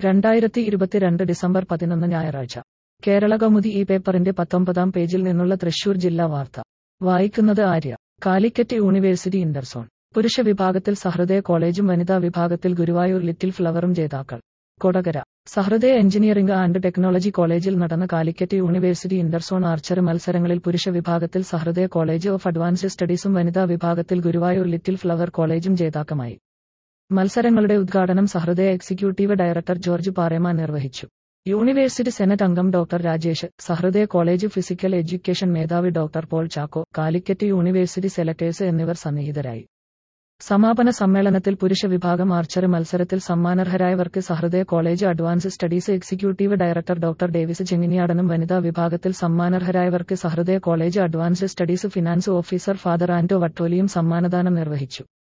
രണ്ടായിരത്തി ഇരുപത്തിരണ്ട് ഡിസംബർ പതിനൊന്ന് ഞായറാഴ്ച കേരള കൗമുദി ഈ പേപ്പറിന്റെ പത്തൊമ്പതാം പേജിൽ നിന്നുള്ള തൃശൂർ ജില്ലാ വാർത്ത വായിക്കുന്നത് ആര്യ കാലിക്കറ്റ് യൂണിവേഴ്സിറ്റി ഇന്റർസോൺ പുരുഷ വിഭാഗത്തിൽ സഹൃദയ കോളേജും വനിതാ വിഭാഗത്തിൽ ഗുരുവായൂർ ലിറ്റിൽ ഫ്ലവറും ജേതാക്കൾ Kodakara Sahrudaya engineering and technology കോളേജിൽ നടന്ന കാലിക്കറ്റ് യൂണിവേഴ്സിറ്റി ഇന്റർസോൺ ആർച്ചറി മത്സരങ്ങളിൽ പുരുഷ വിഭാഗത്തിൽ സഹൃദയ കോളേജ് ഓഫ് അഡ്വാൻസ്ഡ് സ്റ്റഡീസും വനിതാ വിഭാഗത്തിൽ ഗുരുവായൂർ ലിറ്റിൽ ഫ്ലവർ കോളേജും ജേതാക്കമായി മത്സരങ്ങളുടെ ഉദ്ഘാടനം സഹൃദയ എക്സിക്യൂട്ടീവ് ഡയറക്ടർ ജോർജ് പാറേമ നിർവഹിച്ചു യൂണിവേഴ്സിറ്റി സെനറ്റ് അംഗം doctor Rajesh Sahrudaya college physical education മേധാവി doctor Paul Chacko Calicut university selectors എന്നിവർ സന്നിഹിതരായി സമാപന സമ്മേളനത്തിൽ പുരുഷ വിഭാഗം ആർച്ചറി മത്സരത്തിൽ സമ്മാനർഹരായവർക്ക് Sahrudaya college advance studies executive director doctor Davis ചെങ്ങിനിയാടനും വനിതാ വിഭാഗത്തിൽ സമ്മാനർഹരായവർക്ക് Sahrudaya college advance studies finance officer father Anto വട്ടോലിയും സമ്മാനദാനം നിർവഹിച്ചു